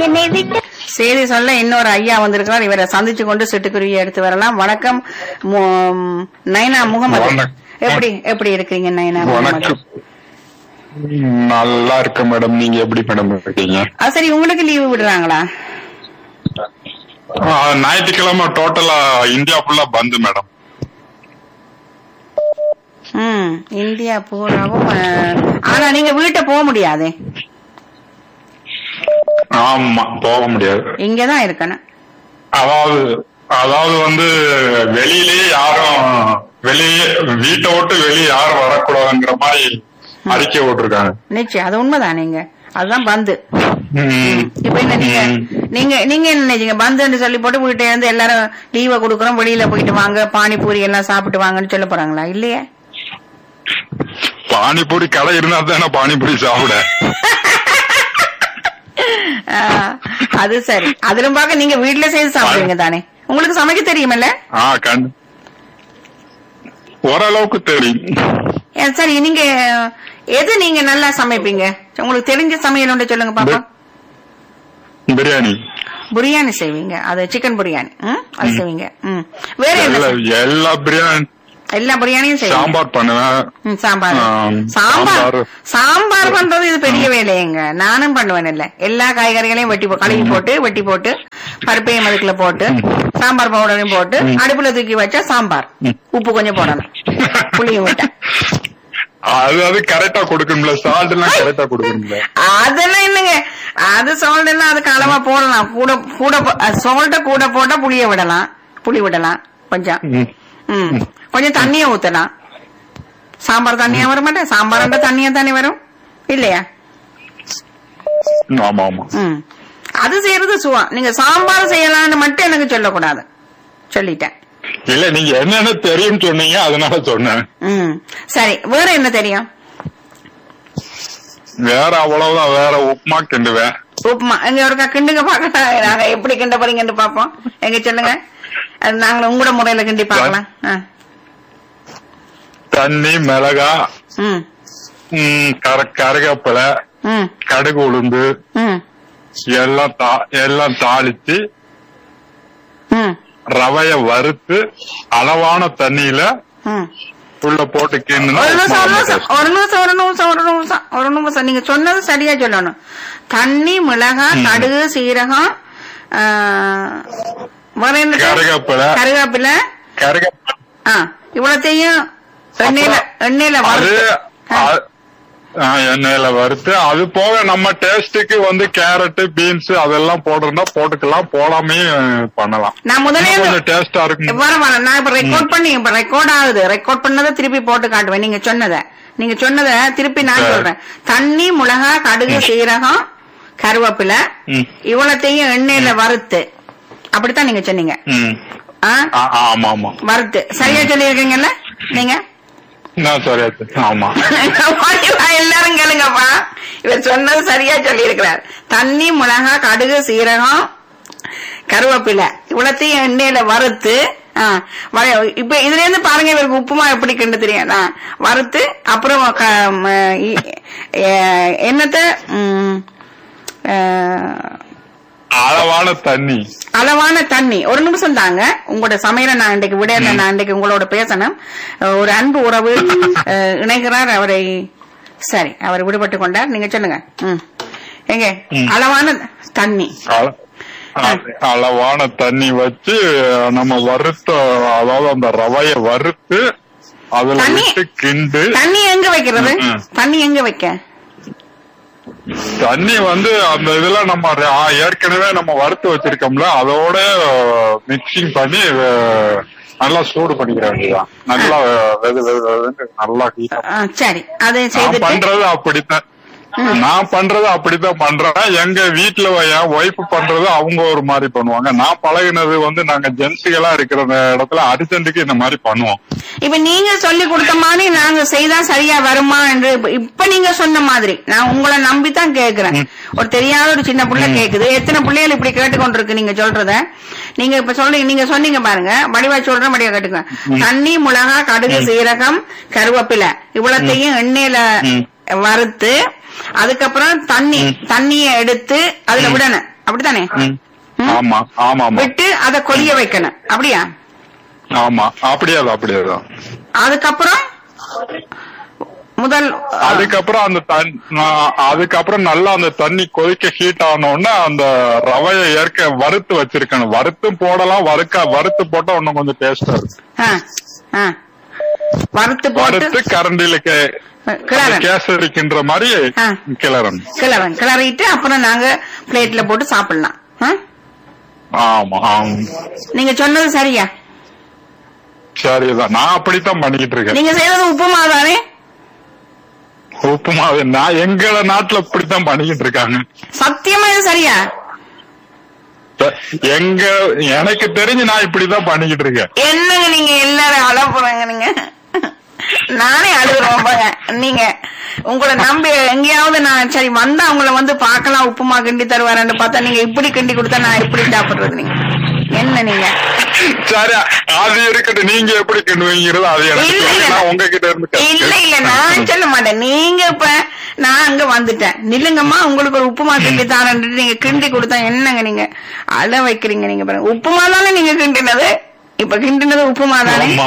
என்னை விட்டு செய்தி சொல்ல இன்னொரு ஐயா வந்திருக்கிறார் இவரை சந்திச்சு கொண்டு சிட்டுக்குருவியை எடுத்து வரலாம் வணக்கம் மு- நயனா முகமது வணக்கம். எப்படி எப்படி இருக்கிறீங்க நயனா முகமது வணக்கம் நல்லா இருக்கு மேடம் நீங்க எப்படி மேடம் இருக்கீங்க ஆ, சரி உங்களுக்கு லீவு விடுறாங்களா ஆ, ஞாயிற்றுக்கிழமை டோட்டலா இந்தியா ஃபுல்லா பந்து மேடம் ம் இந்தியா பூராவும் ஆ, ஆனா நீங்க வீட்டை போக முடியாதே ஆமா போக முடியாது இங்கதான் இருக்கணும் அதாவது அதாவது வந்து வெளியிலேயே யாரும் வெளியே வீட்டை விட்டு வெளியே யாரும் வரக்கூடாதுங்கிற மாதிரி அறிக்கை விட்டுருக்காங்க நிச்சயம் அது உண்மைதான் நீங்க அதுதான் பந்து ம். இப்ப என்ன நீங்க ம். நீங்க நீங்க என்ன நினைச்சீங்க பந்துன்னு சொல்லி போட்டு வீட்டை இருந்து எல்லாரும் லீவை கொடுக்குறோம் வெளியில போயிட்டு வாங்க பானிபூரி எல்லாம் சாப்பிட்டு வாங்கன்னு சொல்ல போறாங்களா இல்லையே பானிபூரி கடை இருந்தா தானே பானிபூரி சாப்பிட ஆ, அது சரி அதிலும் பார்க்க நீங்க வீட்டுல செய்து சாப்பிடுவீங்க தானே உங்களுக்கு சமைக்க தெரியுமல்ல ஆ கண் ஓரளவுக்கு தெரியும் ஏ, சரி நீங்க எது நீங்க நல்லா சமைப்பீங்க உங்களுக்கு தெரிஞ்ச சமையல் உண்டு சொல்லுங்க பாப்பா பிரியாணி பிரியாணி செய்வீங்க அது சிக்கன் பிரியாணி ம்? அது செய்வீங்க ம் வேற என்ன எல்லா செய்- எல்லா பிரியாணி எல்லா பிரியாணியும் செய்வீங்க சாம்பார் பண்ணுவேன் ம், சாம்பார் ஆம், சாம்பார் சாம்பார். சாம்பார் பண்றது இது பெரிய வேலையங்க நானும் பண்ணுவேன் இல்ல எல்லா காய்கறிகளையும் வெட்டி போ- கழுவி போட்டு வெட்டி போட்டு பருப்பையும் அதுக்குள்ள போட்டு சாம்பார் பவுடரையும் போட்டு அடுப்புல தூக்கி வச்சா சாம்பார் உப்பு கொஞ்சம் போடணும் புளியும் விட்டா அது அது கரெக்டா கொடுக்கணும்ல சால்ட் எல்லாம் கரெக்டா கொடுக்கணும்ல அதெல்லாம் என்னங்க அது சால்ட் எல்லாம் அதுக்கு அளவா போடலாம் கூட கூட சால்ட்ட கூட போட்டா புளிய விடலாம் புளி விடலாம் கொஞ்சம் ம். ம் கொஞ்சம் தண்ணிய ஊத்தலாம் சாம்பார் தண்ணியா வர மாட்டேன் சாம்பார் தண்ணியா தானே வரும் இல்லையா ஆமா ஆமா ம் அது செய்யறது சுவா நீங்க சாம்பார் செய்யலாம்னு மட்டும் எனக்கு சொல்லக்கூடாது சொல்லிட்டேன் இல்ல நீங்க என்னென்ன தெரியும் சொன்னீங்க அதனால சொன்னேன் ம் சரி வேற என்ன தெரியும் வேற அவ்வளவுதான் வேற உப்புமா கிண்டுவேன் உப்புமா எங்க ஒருக்கா கிண்டுங்க பாக்கலாம் நாங்க எப்படி கிண்ட போறீங்கன்னு பாப்போம் எங்க சொல்லுங்க அது நாங்க உங்களோட முறையில கிண்டி பார்க்கலாம் ஆ. தண்ணி மிளகா ம் ம், கர கருவேப்பிலை ம் கடுகு உளுந்து ம் எல்லாம் தா- எல்லாம் தாளிச்சு ம் ரவைய வறுத்து அளவான தண்ணியில ம் உள்ள போட்டு கிண்டுனா ஒரு நிமிஷம் ஒரு உப்புமா நிமிஷம் taste. ஒரு நிமிஷம் ஒரு நிமிஷம் ஒரு நிமிஷம் ஒரு நிமிஷம் நீங்க சொன்னது சரியா சொல்லணும் தண்ணி மிளகாய் கடுகு சீரகம் ஆ, வேற என்ன கருவேப்பிலை கருவேப்பிலை கருவேப்பிலை ஆ இவ்வளத்தையும் எண்ணெயில எண்ணெயில அது வறுத்து அ- ஆ, எண்ணெயில வறுத்து அது போக நம்ம டேஸ்டுக்கு வந்து கேரட் பீன்ஸ் அதெல்லாம் போடுறதா போட்டுக்கலாம் போடாமே பண்ணலாம் நான் முதல்ல இன்னும் இருந்து- கொஞ்சம் டேஸ்டா இருக்கும் வர வர நான் இப்ப ரெக்கார்ட் பண்ணி இப்ப ரெக்கார்ட் ஆகுது ரெக்கார்ட் பண்ணதை திருப்பி போட்டு காட்டுவேன் நீங்க சொன்னத நீங்க சொன்னத திருப்பி நான் சரி. சொல்றேன் தண்ணி மிளகா கடுகு சீரகம் கருவேப்பிலை ம். இவ்வளத்தையும் எண்ணெயில வறுத்து அப்படித்தான் நீங்க சொன்னீங்க ம். ஆ? ஆ, ஆமா ஆமா வறுத்து சரியா சொல்லியிருக்கீங்கல்ல நீங்க நான் சரியா ஆமா எல்லாரும் கேளுங்கப்பா இவர் சொன்னது சரியா சொல்லியிருக்கிறார் தண்ணி மிளகா கடுகு சீரகம் கருவேப்பிலை இவ்வளத்தையும் எண்ணெயில வறுத்து ஆ, வ- இப்ப இதுல இருந்து பாருங்க இவருக்கு உப்புமா எப்படி கிண்டு தெரியும் ஆ, வறுத்து அப்புறம் க- ம, இ- எ- என்னத்த ம், ஆ, அளவான தண்ணி அளவான தண்ணி ஒரு நிமிஷம் தாங்க உங்களோட சமையலை நான் இன்றைக்கு விடையில நான் இன்றைக்கு உங்களோட பேசணும் அஹ் ஒரு அன்பு உறவு அஹ், இணைகிறார் அவரை சரி அவர் விடுபட்டு கொண்டார் நீங்க சொல்லுங்க ம். எங்க ம். அளவான தண்ணி அள- அ- அளவான தண்ணி வச்சு நம்ம வறுத்த அதாவது அந்த ரவைய வறுத்து அதுல தண்ணி- விட்டு கிண்டு தண்ணி எங்க வைக்கிறது ம், ம். தண்ணி எங்க வைக்க தண்ணி வந்து அந்த இதுல நம்ம ர- ஆ, ஏற்கனவே நம்ம வறுத்து வச்சிருக்கோம்ல அதோட மிக்சிங் பண்ணி அஹ், நல்லா சூடு பண்ணிக்கிற வேண்டியதான் நல்லா வெது வெது வெதுன்னு நல்லா heat ஆ. ஆ, சரி அதை நான் செய்துட்டு பண்றது அப்படித்தான் நான் பண்றது அப்படித்தான் பண்றேன் எங்க வீட்டுல என் ஒய்ஃப் பண்றது அவங்க ஒரு மாதிரி பண்ணுவாங்க நான் பழகினது வந்து நாங்க ஜென்ஸுகளா இருக்கிற இடத்துல அர்ஜென்ட்டுக்கு இந்த மாதிரி பண்ணுவோம் இப்ப நீங்க சொல்லி கொடுத்த மாதிரி நாங்க செய்தா சரியா வருமா என்று இப்ப- இப்ப நீங்க சொன்ன மாதிரி நான் உங்களை நம்பித்தான் கேக்குறேன் ஒரு தெரியாத ஒரு சின்ன புள்ள கேக்குது எத்தனை பிள்ளைகள் இப்படி கேட்டுக்கொண்டிருக்கு நீங்க சொல்றத நீங்க இப்ப சொல்றீங்க நீங்க சொன்னீங்க பாருங்க வடிவா சொல்ற வடிவா கேட்டுக்க தண்ணி மிளகா கடுகு சீரகம் கருவேப்பிலை இவ்வளத்தையும் எண்ணெயில ம். வறுத்து அதுக்கப்புறம் தண்ணி தண்ணிய எடுத்து அதுல விடணும் அப்படித்தானே ம். ம்? ஆமா ஆமா ஆமா விட்டு அதை கொதிய வைக்கணும் அப்படியா ஆமா அப்படியேதான் அப்படியேதான் அதுக்கப்புறம் முதல் அதுக்கப்புறம் அந்த தண்ணி அதுக்கப்புறம் நல்லா அந்த தண்ணி கொதிக்க ஹீட் ஆனோடனே அந்த ரவையை ஏற்க வறுத்து வச்சிருக்கணும் வறுத்தும் போடலாம் வறுக்க வறுத்து போட்டா இன்னும் கொஞ்சம் டேஸ்டா இருக்கும் ஆ, ஆ. வறுத்து போட்டு வறுத்து கரண்டில கே- கிளறன் கேசரிக்கின்ற மாதிரி ஆ. கிளறணும் கிளறன் கிளறிட்டு அப்புறம் நாங்க பிளேட்ல போட்டு சாப்பிடலாம் ஆ? ஆமா ஆமா நீங்க சொன்னது சரியா சரிதான் நான் அப்படித்தான் பண்ணிக்கிட்டு இருக்கேன் நீங்க செய்யறது உப்புமா தானே உப்புமாவு நான் எங்கள நாட்டுல இப்படித்தான் பண்ணிக்கிட்டு இருக்காங்க சத்தியமா இது சரியா த- எங்க எனக்கு தெரிஞ்சு நான் இப்படிதான் பண்ணிக்கிட்டு இருக்கேன் என்னங்க நீங்க எல்லாரும் அழ போறாங்க நீங்க நானே அழுகுறோம் பாருங்க. நீங்க உங்களை நம்பி எங்கேயாவது நான் சரி வந்தா உங்களை வந்து பார்க்கலாம் உப்புமா கிண்டி தருவாரன்னு பார்த்தா நீங்க இப்படி கிண்டி கொடுத்தா நான் எப்படி சாப்பிடுறது நீங்க என்ன நீங்க சரி அது இருக்கட்டும் நீங்க எப்படி கிண்டுவீங்கிறது அது எனக்கு இல்ல, தெரியும். இல்ல. நான் உங்ககிட்ட இருந்து இல்ல இல்ல நான் சொல்ல மாட்டேன் நீங்க இப்ப நான் அங்க வந்துட்டேன் நில்லுங்கம்மா உங்களுக்கு ஒரு உப்புமா கிண்டி தரேன் நீங்க கிண்டி கொடுத்தா என்னங்க நீங்க அழ வைக்கிறீங்க நீங்க பாருங்க உப்புமா தானே நீங்க கிண்டினது இப்ப கிண்டினது உப்புமா தானே ஆமா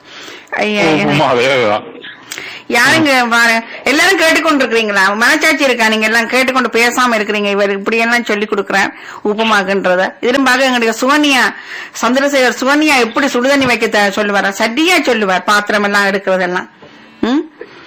ஐயா உப்புமாவேதான் யாருங்க பாரு எல்லாரும் கேட்டுக்கொண்டிருக்கிறீங்களா மனச்சாட்சி இருக்கா நீங்க எல்லாம் கேட்டுக்கொண்டு பேசாம இருக்கிறீங்க இவர் இப்படி எல்லாம் சொல்லி கொடுக்குறார் உப்புமாக்குன்றத திரும்பாக எங்களுடைய சுவன்யா சந்திரசேகர் சுவன்யா எப்படி சுடுதண்ணி வைக்க த- சொல்லுவாரா சரியா சொல்லுவார் பாத்திரம் எல்லாம் எடுக்கிறதெல்லாம் ம்?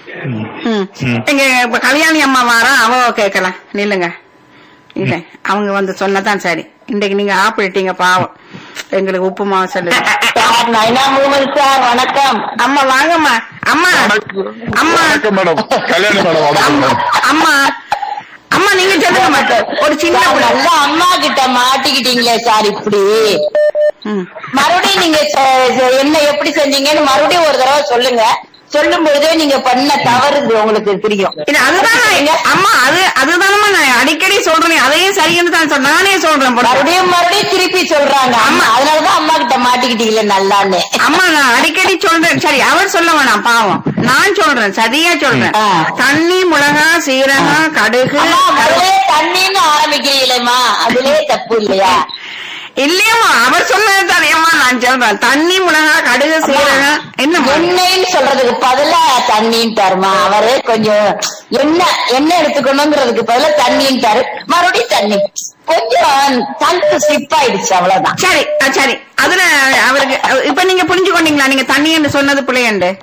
ம். இங்க இப்ப கல்யாணி அம்மா வாரா அவ கேட்கலாம் நில்லுங்க இல்ல அவங்க வந்து சொன்னதான் சரி இன்னைக்கு நீங்க ஆப்பிட்டீங்க பாவம் எங்களுக்கு உப்புமா சொல்லுங்க சார் நைனா மூமெண்ட் சார் வணக்கம் அம்மா வாங்கம்மா அம்மா அம்மா வணக்கம் மேடம் கல்யாணி மேடம் வணக்கம் அம்மா மேடம் அம்மா அம்மா நீங்க சொல்லுங்க மேடம் ஒரு சின்ன சார், புள்ள. நல்லா அம்மா கிட்ட மாட்டிக்கிட்டீங்களே சார் இப்படி ம். மறுபடியும் நீங்க செ- செ- என்ன எப்படி செஞ்சீங்கன்னு மறுபடியும் ஒரு தடவை சொல்லுங்க சொல்லும் பொழுதே நீங்க பண்ண தவறு இது உங்களுக்கு தெரியும் இல்ல அதுதான் நான் அம்மா அது அதுதானம்மா நான் அடிக்கடி சொல்றேன் அதையும் சரின்னு தான் சொல்றேன் நானே சொல்றேன் பொறுத்து. மறுபடியும் மறுபடியும் திருப்பி சொல்றாங்க அம்மா அதனாலதான் அம்மா கிட்ட மாட்டிக்கிட்டீங்களே நல்லான்னு அம்மா நான் அடிக்கடி சொல்றேன் சரி அவர் சொல்ல வேணாம் பாவம் நான் சொல்றேன் சரியா சொல்றேன் ஆ. தண்ணி மிளகா சீரகம் கடுகு அம்மா கரு- முதலே தண்ணின்னு ஆரம்பிக்கிறீங்களேம்மா அதுலயே தப்பு இல்லையா இல்லையம்மா அவர் சொன்னது தானேம்மா நான் சொல்றேன் தண்ணி மிளகா கடுகு சீரகம் என்னம்மா எண்ணெய்ன்னு சொல்றதுக்கு பதிலா தண்ணின்ட்டாருமா அவரு கொஞ்சம் எண்ணெய் எண்ணெய் எடுத்துக்கணுங்கிறதுக்கு பதிலா தண்ணின்ட்டாரு மறுபடியும் தண்ணி கொஞ்சம் தங்கு ஸ்லிப் ஆயிடுச்சு அவ்வளவுதான் சரி அஹ் சரி அதுல அவருக்கு இப்ப நீங்க புரிஞ்சு கொண்டீங்களா நீங்க தண்ணி என்று சொன்னது பிள்ளையண்டு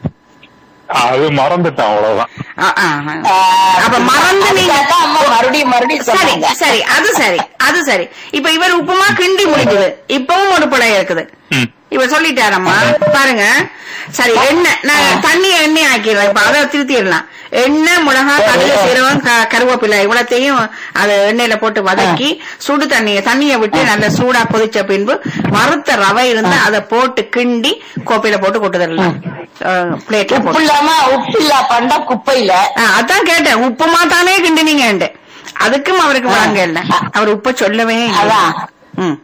அது மறந்துட்டேன் அவ்வளவுதான் ஆ, ஆ, ஆ. ஆஹ் அப்ப மறந்து நீங்க- அதுக்காகத்தான் அம்மா மறுபடியும் மறுபடியும் சரி சொன்னாங்க சரி அது சரி அது சரி இப்ப இவர் உப்புமா கிண்டி முடிக்குது இப்பவும் ஒரு பிழை இருக்குது ம். இவர் சொல்லிட்டாரம்மா பாருங்க சரி எண்ணெய் நான் தண்ணி எண்ணெய் ஆக்கிடுறேன் இப்ப அதை திருத்திடலாம் எண்ணெய் மிளகா கடுகு சீரகம் க- கருவேப்பிலை இவ்வளத்தையும் அதை எண்ணெயில போட்டு வதக்கி சுடு தண்ணிய தண்ணியை விட்டு நல்ல சூடா கொதிச்ச பின்பு வறுத்த ரவை இருந்து அதை போட்டு கிண்டி கோப்பையில போட்டு கொட்டுதரலாம் பிளேட்ல உப்பு போட்டு இல்லாம உப்பு இல்ல பண்டா குப்பையில ஆ, அதான் கேட்டேன் உப்புமா தானே கிண்டினீங்க அதுக்கும் அவருக்கு வாங்க இல்ல அவர் உப்ப சொல்லவே இல்லை. அதான் ம்.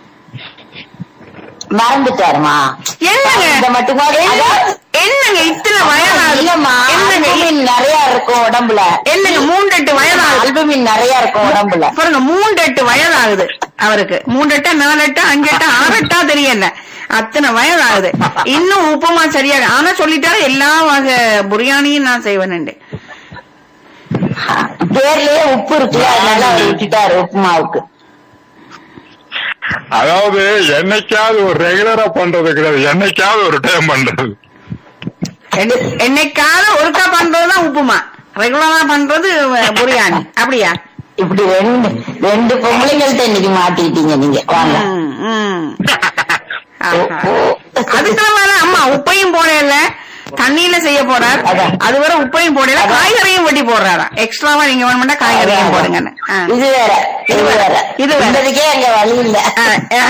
மறந்துட்டாருமா என்னங்க இத மட்டுமா அதாவது என்னங்க இத்தனை வயதாகுது இல்லம்மா என்னங்க அல்புமின் நிறைய இருக்கும் உடம்புல என்னங்க மூன்றெட்டு வயதாகுது அல்புமின் நிறைய இருக்கும் உடம்புல பாருங்க மூன்றெட்டு வயதாகுது அவருக்கு மூன்றெட்டா நாலெட்டா அஞ்செட்டா ஆறெட்டா தெரியல அத்தனை வயதாகுது இன்னும் உப்புமா சரியாக ஆனா சொல்லிட்டாரு எல்லா வகை பிரியாணியும் நான் செய்வேன் பேர்லயே உப்பு இருக்குல்ல அதனால அவர் விட்டுட்டாரு உப்புமாவுக்கு அதாவது என்னைக்காவது ஒரு ரெகுலரா பண்றது கிடையாது என்னைக்காவது ஒரு டைம் பண்றது என்னைக்காவது ஒருக்கா பண்றதுதான் உப்புமா ரெகுலரா பண்றது அஹ், பிரியாணி அப்படியா இப்படி ரெண்டு ரெண்டு பொம்பளைங்கள்ட்ட இன்னைக்கு மாட்டிக்கிட்டீங்க நீங்க வாங்க ம், ம். ஆஹா. அதுக்கு மேல அம்மா உப்பையும் போடல தண்ணியில செய்ய போறார் அதான். அது வரை உப்பையும் போடல அதான். காய்கறியும் வெட்டி போடுறாரா எக்ஸ்ட்ராவா நீங்க வேணும்னா காய்கறியும் போடுங்கன்னு ஆ. இது வேற இது வேற இது வேற. இந்ததுக்கே எங்க வழி இல்ல ஆ, ஆ.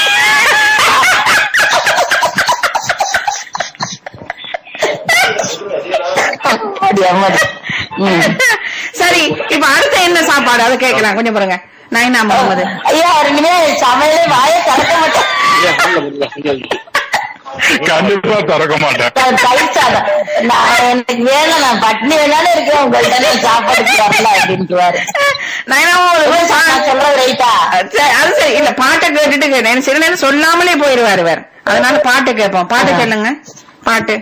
அம்மாடி, அம்மாடி. ம். சரி இப்ப அடுத்த என்ன சாப்பாடு அதை கேட்கலாம் கொஞ்சம் பாருங்க நைனா முகமது ஐயா ரெண்டுமே சமையலே வாய திறக்க மாட்டேன் கண்டிப்பா திறக்க மாட்டேன் நான் தயிர் சாதம் நான் எனக்கு வேணும் நான் பட்னி வேணாலும் இருக்கேன் உங்கள்ட்ட நான் சாப்பாடுக்கு வரல அப்படின்ட்டுவாரு நயனாவும் ஒரு நான் சொல்றது ரைட்டா சரி, அது சரி இல்ல பாட்டை கேட்டுட்டு கேட்டேன் சில நேரம் சொல்லாமலே போயிருவாரு இவர் அதனால பாட்டு கேட்போம் பாட்டு கேளுங்க பாட்டு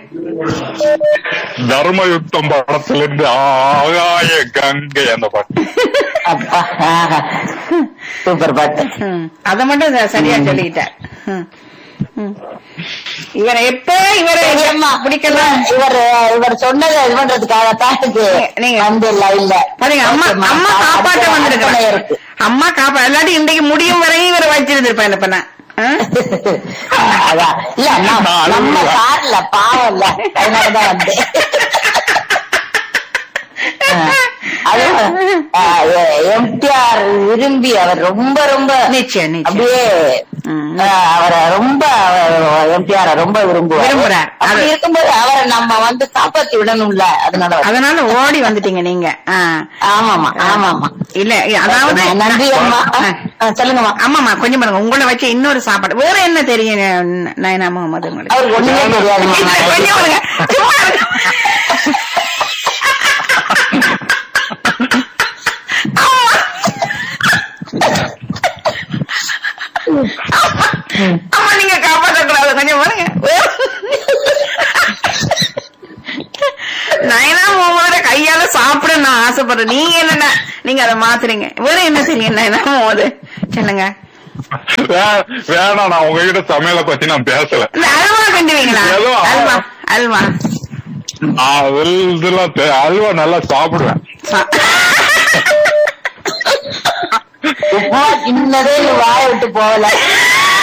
தர்ம யுத்தம் படத்துல இருந்து ஆகாய கங்கை அந்த பாட்டு அப்பா சூப்பர் பாட்டு ம், அத மட்டும் ச- சரியா சொல்லிக்கிட்டார் ம், ம். இவரை எப்ப இவரை பெரியம்மா, பிடிக்கலாம் இவர் இவர் சொன்னதை இது பண்றதுக்காகத்தான் இது நீங்க- வந்து லைன்ல பாருங்க அம்மா ஓகேம்மா. அம்மா காப்பாற்ற அடுத்த வந்திருக்கிறேன் இருக்கு அம்மா காப்பா இல்லாட்டி இன்றைக்கு முடியும் வரையும் இவரை வச்சிருந்திருப்பேன் இப்ப நான் ஆ? அதான் இல்ல நம்ம- நான் நம்ம அழுகுறேன். சார்ல பாவம் இல்ல அதனாலதான் வந்தேன் அது எம்டிஆர் விரும்பி அவர் ரொம்ப ரொம்ப நிச்சயம் நிச்சயம் அப்படியே ம். ஆஹ், அவரை ரொம்ப எம்டிஆர் ரொம்ப விரும்புவார் விரும்புறார். அப்படி அது- இருக்கும்போது அவரை நம்ம வந்து காப்பாத்தி விடணும்ல அதனால வந்தேன். அதனால ஓடி வந்துட்டீங்க நீங்க ஆ. ஆமாமா ஆமாமா இல்ல அதாவது நன்றி அம்மா ஆ, சொல்லுங்கம்மா ஆமாமா கொஞ்சம் பாருங்க உங்களை வச்சு இன்னொரு சாப்பாடு வேற என்ன தெரியும் ந- நயனா முகமது உங்களுக்கு அவருக்கு ஒண்ணுமே தெரியாதுமா கொஞ்சம் பாருங்க சும்மா இருங்க. ஆமா. ஆமா நீங்க காப்பாற்றக்கூடாது கொஞ்சம் பாருங்க நயனா முகமது கையால சாப்பிட நான் ஆசைப்படுறேன் நீங்க என்னன்னா நீங்க அதை மாத்துறீங்க வேற என்ன தெரியும் நயனா முகமது சொல்லுங்க வே- வேணாம் நான் உங்ககிட்ட சமையலை பத்தி நான் பேசல இந்த அல்வா கண்டுவீங்களா ஏதோ அல்வா அல்வா அதில் இதெல்லாம் தெ- அல்வா நல்லா சாப்பிடுவேன் சா- உப்புமா சின்னதே வாய விட்டு போகல